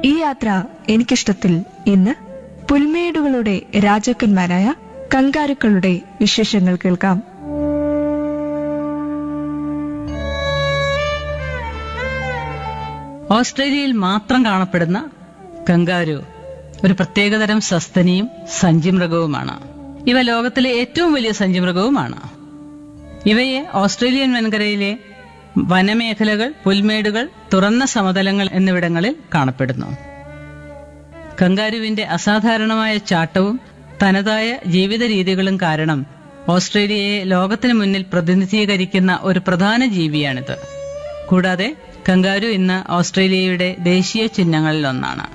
ഈ യാത്ര എനിക്കിഷ്ടത്തിൽ ഇന്ന് പുൽമേടുകളുടെ രാജാക്കന്മാരായ കങ്കാരുക്കളുടെ വിശേഷങ്ങൾ കേൾക്കാം ഓസ്ട്രേലിയയിൽ മാത്രം കാണപ്പെടുന്ന കങ്കാരു ഒരു പ്രത്യേകതരം സസ്തനിയും സഞ്ചിമൃഗവുമാണ് ഇവ ലോകത്തിലെ ഏറ്റവും വലിയ സഞ്ചിമൃഗവുമാണ് ഇവയെ ഓസ്ട്രേലിയൻ വൻകരയിലെ വനമേഖലകൾ പുൽമേടുകൾ തുറന്ന സമതലങ്ങൾ എന്നിവിടങ്ങളിൽ കാണപ്പെടുന്നു കങ്കാരുവിന്റെ അസാധാരണമായ ചാട്ടവും തനതായ ജീവിത രീതികളും കാരണം ഓസ്ട്രേലിയയെ ലോകത്തിന് മുന്നിൽ പ്രതിനിധീകരിക്കുന്ന ഒരു പ്രധാന ജീവിയാണിത് കൂടാതെ കങ്കാരു ഇന്ന് ഓസ്ട്രേലിയയുടെ ദേശീയ ചിഹ്നങ്ങളിലൊന്നാണ്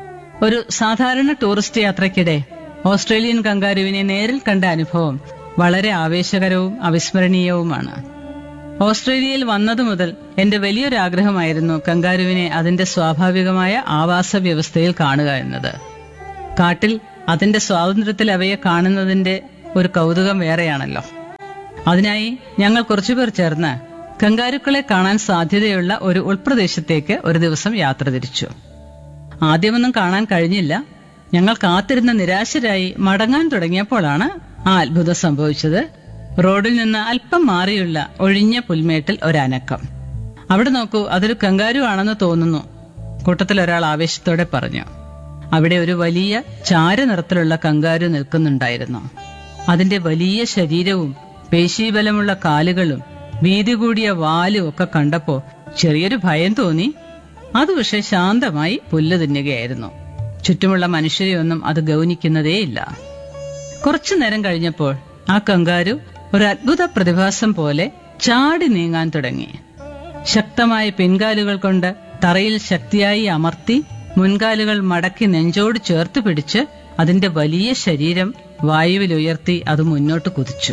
ഒരു സാധാരണ ടൂറിസ്റ്റ് യാത്രയ്ക്കിടെ ഓസ്ട്രേലിയൻ കങ്കാരുവിനെ നേരിൽ കണ്ട അനുഭവം വളരെ ആവേശകരവും അവിസ്മരണീയവുമാണ് ഓസ്ട്രേലിയയിൽ വന്നതു മുതൽ എന്റെ വലിയൊരു ആഗ്രഹമായിരുന്നു കങ്കാരുവിനെ അതിന്റെ സ്വാഭാവികമായ ആവാസ വ്യവസ്ഥയിൽ കാണുക എന്നത് കാട്ടിൽ അതിന്റെ സ്വാതന്ത്ര്യത്തിൽ അവയെ കാണുന്നതിന്റെ ഒരു കൗതുകം വേറെയാണല്ലോ അതിനായി ഞങ്ങൾ കുറച്ചുപേർ ചേർന്ന് കങ്കാരുക്കളെ കാണാൻ സാധ്യതയുള്ള ഒരു ഉൾപ്രദേശത്തേക്ക് ഒരു ദിവസം യാത്ര തിരിച്ചു ആദ്യമൊന്നും കാണാൻ കഴിഞ്ഞില്ല ഞങ്ങൾ കാത്തിരുന്ന നിരാശരായി മടങ്ങാൻ തുടങ്ങിയപ്പോഴാണ് ആ അത്ഭുതം സംഭവിച്ചത് റോഡിൽ നിന്ന് അല്പം മാറിയുള്ള ഒഴിഞ്ഞ പുൽമേട്ടിൽ ഒരനക്കം അവിടെ നോക്കൂ അതൊരു കങ്കാരു ആണെന്ന് തോന്നുന്നു കൂട്ടത്തിൽ ഒരാൾ ആവേശത്തോടെ പറഞ്ഞു അവിടെ ഒരു വലിയ ചാര നിറത്തിലുള്ള കങ്കാരു നിൽക്കുന്നുണ്ടായിരുന്നു അതിന്റെ വലിയ ശരീരവും പേശീബലമുള്ള കാലുകളും വീതി കൂടിയ വാലും ഒക്കെ കണ്ടപ്പോ ചെറിയൊരു ഭയം തോന്നി അത് പക്ഷെ ശാന്തമായി പുല്ല് തിന്നുകയായിരുന്നു ചുറ്റുമുള്ള മനുഷ്യരെയൊന്നും അത് ഗൗനിക്കുന്നതേയില്ല കുറച്ചു നേരം കഴിഞ്ഞപ്പോൾ ആ കങ്കാരു ഒരു അത്ഭുത പ്രതിഭാസം പോലെ ചാടി നീങ്ങാൻ തുടങ്ങി ശക്തമായ പിൻകാലുകൾ കൊണ്ട് തറയിൽ ശക്തിയായി അമർത്തി മുൻകാലുകൾ മടക്കി നെഞ്ചോട് ചേർത്ത് പിടിച്ച് അതിന്റെ വലിയ ശരീരം വായുവിൽ ഉയർത്തി അത് മുന്നോട്ട് കുതിച്ചു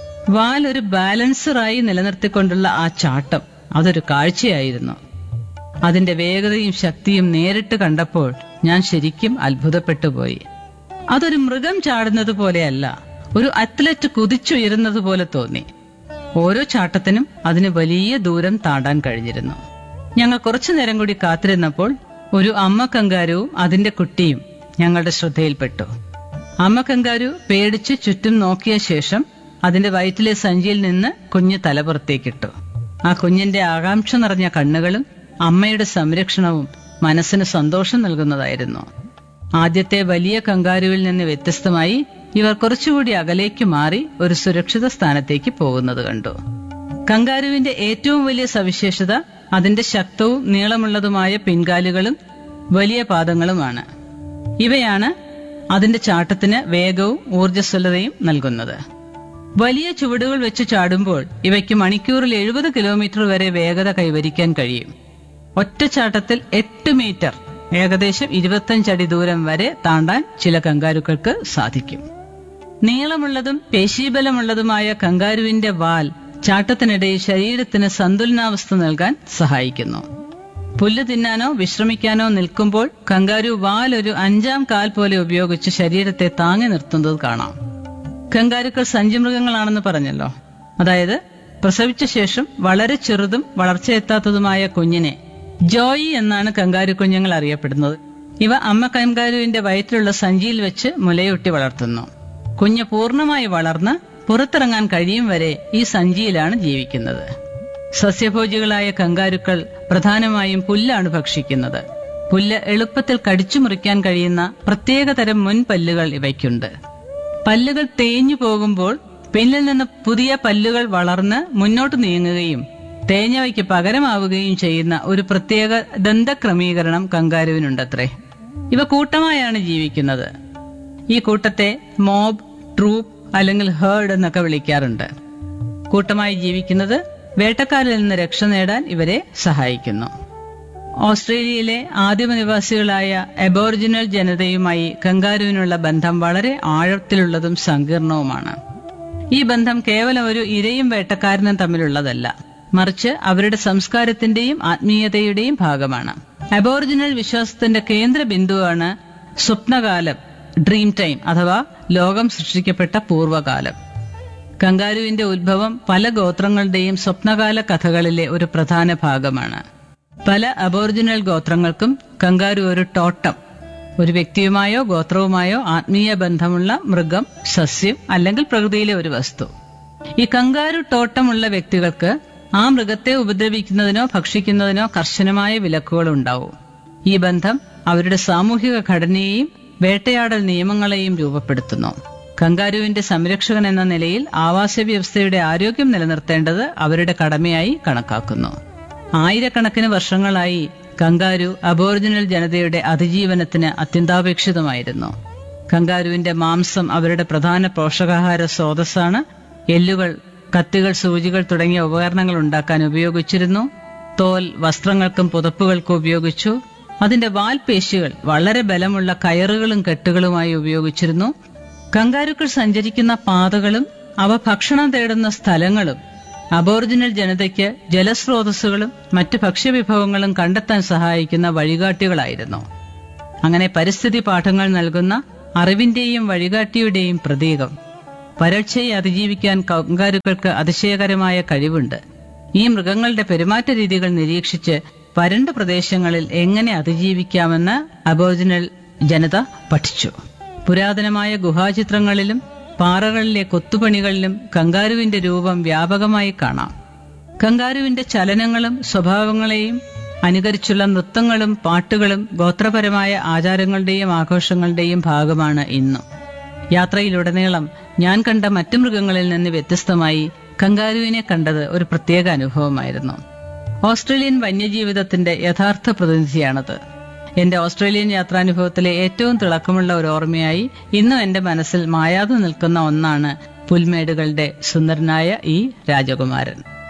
വാൽ ഒരു ബാലൻസറായി നിലനിർത്തിക്കൊണ്ടുള്ള ആ ചാട്ടം അതൊരു കാഴ്ചയായിരുന്നു അതിന്റെ വേഗതയും ശക്തിയും നേരിട്ട് കണ്ടപ്പോൾ ഞാൻ ശരിക്കും അത്ഭുതപ്പെട്ടുപോയി അതൊരു മൃഗം ചാടുന്നത് പോലെയല്ല ഒരു അത്ലറ്റ് കുതിച്ചുയരുന്നത് പോലെ തോന്നി ഓരോ ചാട്ടത്തിനും അതിന് വലിയ ദൂരം താണ്ടാൻ കഴിഞ്ഞിരുന്നു ഞങ്ങൾ കുറച്ചു നേരം കൂടി കാത്തിരുന്നപ്പോൾ ഒരു അമ്മ കങ്കാരുവും അതിന്റെ കുട്ടിയും ഞങ്ങളുടെ ശ്രദ്ധയിൽപ്പെട്ടു അമ്മ കങ്കാരു പേടിച്ച് ചുറ്റും നോക്കിയ ശേഷം അതിന്റെ വയറ്റിലെ സഞ്ചിയിൽ നിന്ന് കുഞ്ഞ് തലപുറത്തേക്കിട്ടു ആ കുഞ്ഞിന്റെ ആകാംക്ഷ നിറഞ്ഞ കണ്ണുകളും അമ്മയുടെ സംരക്ഷണവും മനസ്സിന് സന്തോഷം നൽകുന്നതായിരുന്നു ആദ്യത്തെ വലിയ കങ്കാരുവിൽ നിന്ന് വ്യത്യസ്തമായി ഇവർ കുറച്ചുകൂടി അകലേക്ക് മാറി ഒരു സുരക്ഷിത സ്ഥാനത്തേക്ക് പോകുന്നത് കണ്ടു കങ്കാരുവിന്റെ ഏറ്റവും വലിയ സവിശേഷത അതിന്റെ ശക്തവും നീളമുള്ളതുമായ പിൻകാലുകളും വലിയ പാദങ്ങളുമാണ് ഇവയാണ് അതിന്റെ ചാട്ടത്തിന് വേഗവും ഊർജ്ജസ്വലതയും നൽകുന്നത് വലിയ ചുവടുകൾ വെച്ച് ചാടുമ്പോൾ ഇവയ്ക്ക് മണിക്കൂറിൽ എഴുപത് കിലോമീറ്റർ വരെ വേഗത കൈവരിക്കാൻ കഴിയും ഒറ്റച്ചാട്ടത്തിൽ എട്ട് മീറ്റർ ഏകദേശം ഇരുപത്തഞ്ചടി ദൂരം വരെ താണ്ടാൻ ചില കങ്കാരുക്കൾക്ക് സാധിക്കും നീളമുള്ളതും പേശീബലമുള്ളതുമായ കങ്കാരുവിന്റെ വാൽ ചാട്ടത്തിനിടയിൽ ശരീരത്തിന് സന്തുലനാവസ്ഥ നൽകാൻ സഹായിക്കുന്നു പുല്ല് തിന്നാനോ വിശ്രമിക്കാനോ നിൽക്കുമ്പോൾ കങ്കാരു വാൽ ഒരു അഞ്ചാം കാൽ പോലെ ഉപയോഗിച്ച് ശരീരത്തെ താങ്ങി നിർത്തുന്നത് കാണാം കങ്കാരുക്കൾ സഞ്ചിമൃഗങ്ങളാണെന്ന് പറഞ്ഞല്ലോ അതായത് പ്രസവിച്ച ശേഷം വളരെ ചെറുതും വളർച്ചയെത്താത്തതുമായ കുഞ്ഞിനെ ജോയി എന്നാണ് കങ്കാരു കുഞ്ഞുങ്ങൾ അറിയപ്പെടുന്നത് ഇവ അമ്മ കങ്കാരുവിന്റെ വയറ്റിലുള്ള സഞ്ചിയിൽ വെച്ച് മുലയൂട്ടി വളർത്തുന്നു കുഞ്ഞ് പൂർണ്ണമായി വളർന്ന് പുറത്തിറങ്ങാൻ കഴിയും വരെ ഈ സഞ്ചിയിലാണ് ജീവിക്കുന്നത് സസ്യഭോജികളായ കങ്കാരുക്കൾ പ്രധാനമായും പുല്ലാണ് ഭക്ഷിക്കുന്നത് പുല്ല് എളുപ്പത്തിൽ കടിച്ചു മുറിക്കാൻ കഴിയുന്ന പ്രത്യേകതരം മുൻപല്ലുകൾ ഇവയ്ക്കുണ്ട് പല്ലുകൾ തേഞ്ഞു പോകുമ്പോൾ പിന്നിൽ നിന്ന് പുതിയ പല്ലുകൾ വളർന്ന് മുന്നോട്ട് നീങ്ങുകയും തേഞ്ഞവയ്ക്ക് പകരമാവുകയും ചെയ്യുന്ന ഒരു പ്രത്യേക ദന്തക്രമീകരണം കങ്കാരുവിനുണ്ടത്രേ ഇവ കൂട്ടമായാണ് ജീവിക്കുന്നത് ഈ കൂട്ടത്തെ മോബ് ട്രൂപ്പ് അല്ലെങ്കിൽ ഹേർഡ് എന്നൊക്കെ വിളിക്കാറുണ്ട് കൂട്ടമായി ജീവിക്കുന്നത് വേട്ടക്കാരിൽ നിന്ന് രക്ഷ നേടാൻ ഇവരെ സഹായിക്കുന്നു ഓസ്ട്രേലിയയിലെ ആദിമനിവാസികളായ എബോറിജിനൽ ജനതയുമായി കങ്കാരുവിനുള്ള ബന്ധം വളരെ ആഴത്തിലുള്ളതും സങ്കീർണവുമാണ് ഈ ബന്ധം കേവലം ഒരു ഇരയും വേട്ടക്കാരനും തമ്മിലുള്ളതല്ല മറിച്ച് അവരുടെ സംസ്കാരത്തിന്റെയും ആത്മീയതയുടെയും ഭാഗമാണ് അബോറിജിനൽ വിശ്വാസത്തിന്റെ കേന്ദ്ര ബിന്ദുവാണ് സ്വപ്നകാലം ഡ്രീം ടൈം അഥവാ ലോകം സൃഷ്ടിക്കപ്പെട്ട പൂർവ്വകാലം കങ്കാരുവിന്റെ ഉത്ഭവം പല ഗോത്രങ്ങളുടെയും സ്വപ്നകാല കഥകളിലെ ഒരു പ്രധാന ഭാഗമാണ് പല അബോറിജിനൽ ഗോത്രങ്ങൾക്കും കങ്കാരു ഒരു ടോട്ടം ഒരു വ്യക്തിയുമായോ ഗോത്രവുമായോ ആത്മീയ ബന്ധമുള്ള മൃഗം സസ്യം അല്ലെങ്കിൽ പ്രകൃതിയിലെ ഒരു വസ്തു ഈ കങ്കാരു ടോട്ടമുള്ള വ്യക്തികൾക്ക് ആ മൃഗത്തെ ഉപദ്രവിക്കുന്നതിനോ ഭക്ഷിക്കുന്നതിനോ കർശനമായ വിലക്കുകൾ ഉണ്ടാവും ഈ ബന്ധം അവരുടെ സാമൂഹിക ഘടനയെയും വേട്ടയാടൽ നിയമങ്ങളെയും രൂപപ്പെടുത്തുന്നു കങ്കാരുവിന്റെ സംരക്ഷകൻ എന്ന നിലയിൽ ആവാസ വ്യവസ്ഥയുടെ ആരോഗ്യം നിലനിർത്തേണ്ടത് അവരുടെ കടമയായി കണക്കാക്കുന്നു ആയിരക്കണക്കിന് വർഷങ്ങളായി കങ്കാരു അബോറിജിനൽ ജനതയുടെ അതിജീവനത്തിന് അത്യന്താപേക്ഷിതമായിരുന്നു കങ്കാരുവിന്റെ മാംസം അവരുടെ പ്രധാന പോഷകാഹാര സ്രോതസ്സാണ് എല്ലുകൾ കത്തികൾ സൂചികൾ തുടങ്ങിയ ഉപകരണങ്ങൾ ഉണ്ടാക്കാൻ ഉപയോഗിച്ചിരുന്നു തോൽ വസ്ത്രങ്ങൾക്കും പുതപ്പുകൾക്കും ഉപയോഗിച്ചു അതിന്റെ വാൽപേശികൾ വളരെ ബലമുള്ള കയറുകളും കെട്ടുകളുമായി ഉപയോഗിച്ചിരുന്നു കങ്കാരുക്കൾ സഞ്ചരിക്കുന്ന പാതകളും അവ ഭക്ഷണം തേടുന്ന സ്ഥലങ്ങളും അബോറിജിനൽ ജനതയ്ക്ക് ജലസ്രോതസ്സുകളും മറ്റ് ഭക്ഷ്യവിഭവങ്ങളും കണ്ടെത്താൻ സഹായിക്കുന്ന വഴികാട്ടികളായിരുന്നു അങ്ങനെ പരിസ്ഥിതി പാഠങ്ങൾ നൽകുന്ന അറിവിന്റെയും വഴികാട്ടിയുടെയും പ്രതീകം വരൾച്ചയെ അതിജീവിക്കാൻ കങ്കാരുക്കൾക്ക് അതിശയകരമായ കഴിവുണ്ട് ഈ മൃഗങ്ങളുടെ പെരുമാറ്റ രീതികൾ നിരീക്ഷിച്ച് വരണ്ട പ്രദേശങ്ങളിൽ എങ്ങനെ അതിജീവിക്കാമെന്ന് അബോറിജിനൽ ജനത പഠിച്ചു പുരാതനമായ ഗുഹാചിത്രങ്ങളിലും പാറകളിലെ കൊത്തുപണികളിലും കങ്കാരുവിന്റെ രൂപം വ്യാപകമായി കാണാം കങ്കാരുവിന്റെ ചലനങ്ങളും സ്വഭാവങ്ങളെയും അനുകരിച്ചുള്ള നൃത്തങ്ങളും പാട്ടുകളും ഗോത്രപരമായ ആചാരങ്ങളുടെയും ആഘോഷങ്ങളുടെയും ഭാഗമാണ് ഇന്നും യാത്രയിലുടനീളം ഞാൻ കണ്ട മറ്റു മൃഗങ്ങളിൽ നിന്ന് വ്യത്യസ്തമായി കങ്കാരുവിനെ കണ്ടത് ഒരു പ്രത്യേക അനുഭവമായിരുന്നു ഓസ്ട്രേലിയൻ വന്യജീവിതത്തിന്റെ യഥാർത്ഥ പ്രതിനിധിയാണത് എന്റെ ഓസ്ട്രേലിയൻ യാത്രാനുഭവത്തിലെ ഏറ്റവും തിളക്കമുള്ള ഒരു ഓർമ്മയായി ഇന്നും എന്റെ മനസ്സിൽ മായാതെ നിൽക്കുന്ന ഒന്നാണ് പുൽമേടുകളുടെ സുന്ദരനായ ഈ രാജകുമാരൻ